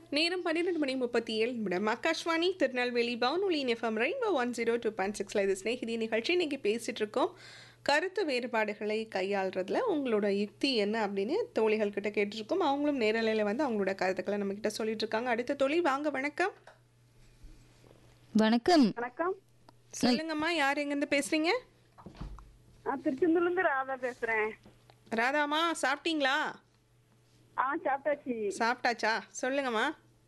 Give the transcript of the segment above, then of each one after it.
நேரம் பன்னிரெண்டு மணி முப்பத்தி ஏழு நிமிடம் ஆகாஷ்வாணி திருநெல்வேலி பவுனொலி FM rainbow one zero two point சிக்ஸில் இது ஸ்நேகிதி நிகழ்ச்சி இன்னைக்கு பேசிட்டு இருக்கோம் கருத்து வேறுபாடுகளை கையாளுறதுல உங்களோட யுக்தி என்ன அப்படின்னு தோழிகள் கிட்ட கேட்டிருக்கோம் அவங்களும் நேரலையில் வந்து அவங்களோட கருத்துக்களை நம்ம கிட்ட சொல்லிட்டு இருக்காங்க அடுத்த தோழி வாங்க வணக்கம் வணக்கம் வணக்கம் சொல்லுங்கம்மா யார் எங்கேருந்து பேசுறீங்க நான் திருச்செந்தூர்ல இருந்து ராதா பேசுறேன் ராதாமா சாப்பிட்டீங்களா ஆ சாப்பிட்டாச்சு சாப்பிட்டாச்சா சொல்லுங்கம்மா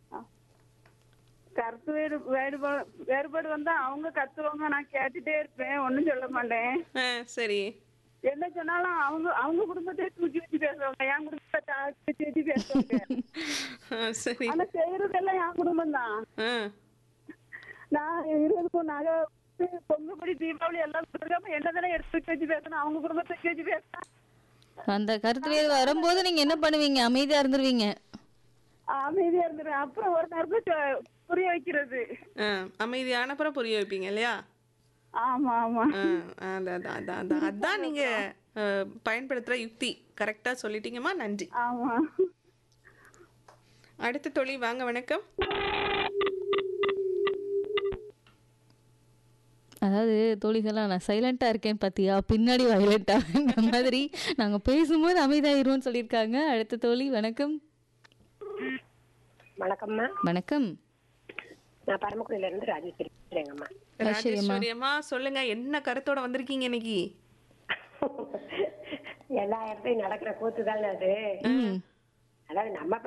கருத்து வேறு வேறுபாடு வேறுபாடு வந்தா அவங்க கத்துவாங்க நான் கேட்டுட்டே இருப்பேன் ஒண்ணும் சொல்ல மாட்டேன் ஆ சரி என்ன சொன்னாலும் அவங்க அவங்க குடும்பத்தை தூக்கி வச்சு பேசுவாங்க என் குடும்பத்தை தாக்கி வச்சு பேசுவாங்க ஆ, சரி ஆனா செய்யறதெல்லாம் என் குடும்பம் தான் ஆ நான் இருபது பொண்ணு நகை பொங்கப்படி தீபாவளி எல்லாம் கொடுத்துருக்காம என்ன தானே எடுத்து தூக்கி வச்சு பேசணும் அவங்க குடும்பத்தை தூக்கி வச்சு பேசினா அந்த கருத்து வேறு வரும்போது நீங்க என்ன பண்ணுவீங்க அமைதியா இருந்துருவீங்க அமைதியா இருந்துருவேன் அப்புறம் ஒரு நேரத்துல சொ- புரிய வைக்கிறது ஆ அமைதியான அப்புறம் புரிய வைப்பீங்க இல்லையா ஆமா ஆமா ஆ, அதான் அதான் அதான் அதான் அதான் நீங்க அஹ், பயன்படுத்துற யுக்தி கரெக்டா சொல்லிட்டீங்கம்மா நன்றி ஆமா அடுத்த தொழில் வாங்க வணக்கம் அதாவது தோழிகளா நான் சைலண்டா இருக்கேன் பாத்தியா பின்னாடி வயலண்டா இந்த மாதிரி நாங்க பேசும்போது அமைதியாயிருவோம்னு சொல்லியிருக்காங்க அடுத்த தோழி வணக்கம் வணக்கம்மா வணக்கம் நான் பரமக்குடியில இருந்து ராஜேஸ்வரி பேசுறேங்கம்மா ராஜேஸ்வரி அம்மா சொல்லுங்க என்ன கருத்தோட வந்திருக்கீங்க இன்னைக்கு எல்லா இடத்துலயும் நடக்கிற கூத்து தானே அது ம் அதாவது நம்ம